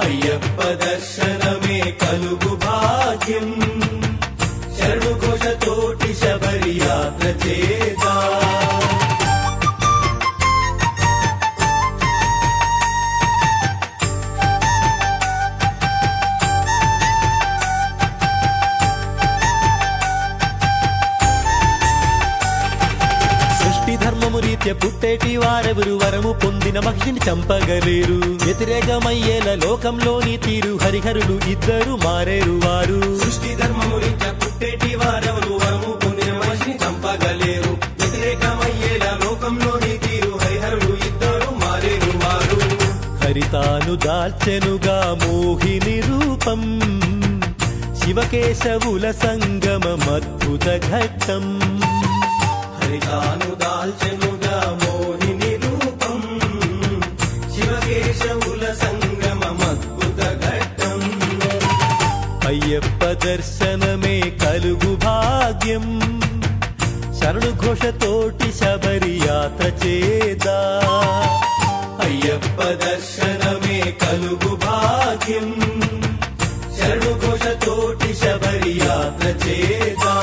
అయ్యప్ప దర్శనమే కలుగు భాగ్యం శరణు ఘోషతోటి శబరి యాత్ర చేదా సృష్టి ధర్మము రీత్య పుట్టేటి వారెవరు వరము పొందిన మహిళని చంపగలేరు వ్యతిరేకమయ్యేల లోకంలోని తీరు హరిహరులు ఇద్దరు మారేరు వారు సృష్టి ధర్మము రీత్యా పుట్టేటి వారెవరు వరము పొందిన మనిషిని చంపగలేరు వ్యతిరేకమయ్యేలా లోకంలోని తీరు హరిహరులు ఇద్దరు మారేరు వారు హరితాను దాల్చెనుగా మోహిని రూపం శివకేశవుల సంగమమద్భుత ఘట్టం హరితాను దాల్చెనుగా మోహిని రూపం శివకేశవుల సంగమమద్భుత ఘట్టం అయ్యప్ప దర్శనమే కలుగు భాగ్యం శరణు ఘోషతోటి శబరి యాత్ర చేదా అయ్యప్ప దర్శనమే కలుగు భాగ్యం శరణు ఘోషతోటి శబరి యాత్ర చేదా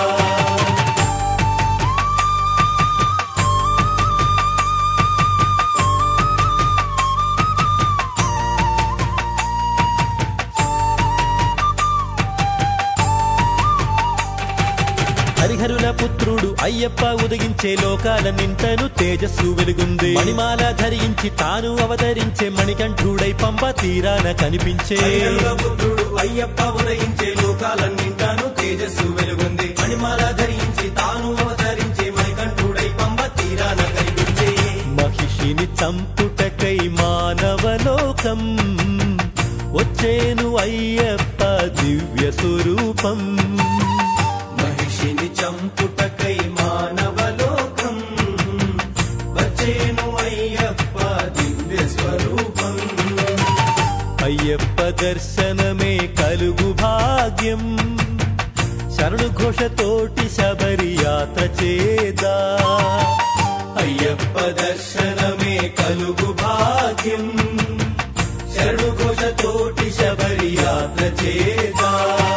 హరిహరుల పుత్రుడు అయ్యప్ప ఉదగించే లోకాల నింటను తేజస్సు వెలుగుంది మణిమాల ధరించి తాను అవతరించే మణికంఠుడై పంప తీరాన కనిపించే హరిహరుల పుత్రుడు అయ్యప్ప ఉదయించే లోకాలన్నింటాను తేజస్సు వెలుగుంది మణిమాల ధరించి తాను అవతరించే మణికంఠుడై పంబ తీరాన కనిపించే మహిషిని చంపుటకై మానవలోకం వచ్చేను అయ్యప్ప దివ్య స్వరూపం మహిషిని చంపుటకై మానవలోకం వచ్చేను అయ్యప్ప దివ్య స్వరూపం అయ్యప్ప దర్శనమే కలుగు భాగ్యం శరణు ఘోషతోటి శబరి యాత్ర చేదా అయ్యప్ప దర్శనమే కలుగు భాగ్యం శరణు ఘోషతోటి శబరి యాత్ర చేదా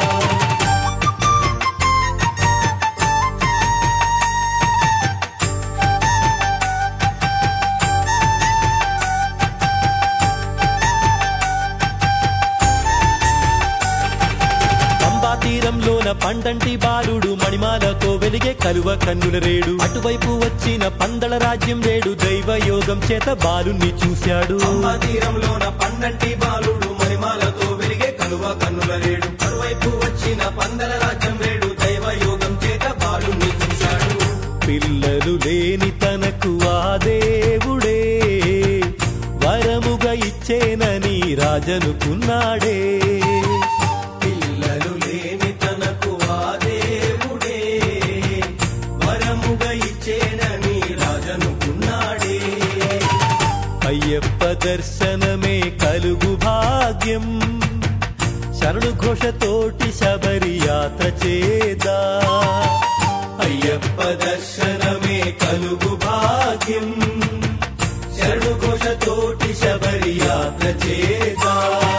పంబా తీరంలోన పండంటి బాలుడు మణిమాలతో వెలిగే కలువ కన్నుల రేడు అటువైపు వచ్చిన పందల రాజ్యం రేడు దైవ యోగం చేత బాలుని చూశాడు అమ్మ తీరంలోన పండంటి బాలుడు మణిమాలతో వెలిగే కలువ కన్నుల రేడు మరువైపు వచ్చిన పందల రాజ్యం రేడు దైవ యోగం చేత బాలుని చూశాడు పిల్లలు లేని తనకు ఆ దేవుడే వరముగా ఇచ్చేనని రాజనుకున్నాడే పిల్లలు లేని తనకు ఆ దేవుడే వరముగా ఇచ్చేనని రాజనుకున్నాడే అయ్యప్ప దర్శనమే కలుగు భాగ్యం శరణు ఘోషతోటి శబరి యాత్ర చేదా అయ్యప్ప దర్శనమే కలుగు భాగ్యం శరణు ఘోషతోటి శబరి యాత్ర చేదా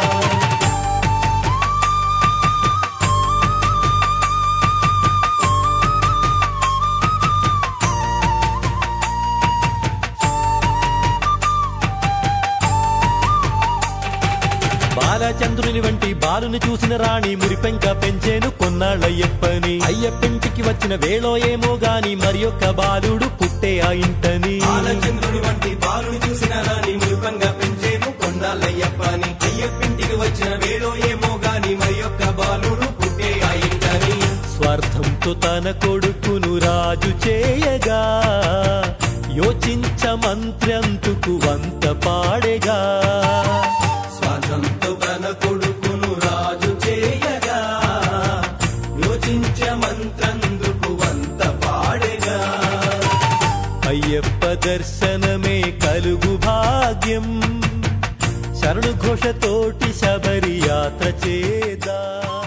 బాలచంద్రుని వంటి బాలుని చూసిన రాణి మురిపెంక పెంచేను కొన్నాళ్ళయ్యప్పని అయ్యప్పింటికి వచ్చిన వేళో ఏమో గాని మరి యొక్క బాలుడు పుట్టే ఆ ఇంటని బాలచంద్రుడి వంటి బాలుని చూసిన రాని మృగంగా పెంచేను కొండాలయ్యప్పని అయ్యప్పింటికి వచ్చిన వేళో ఏమో గాని మరి యొక్క బాలుడు పుట్టే అయింటని స్వార్థంతో తన కొడుకును రాజు చేయగా యోచించ మంత్రంతుకు వంత పాడేగా స్వాతంతో తన కొడుకును రాజు చేయగా యోచించ మంత్రందుకు వంత పాడేగా అయ్యప్ప దర్శనమే కలుగు భాగ్యం శరణు ఘోషతోటి శబరి యాత్ర చేదా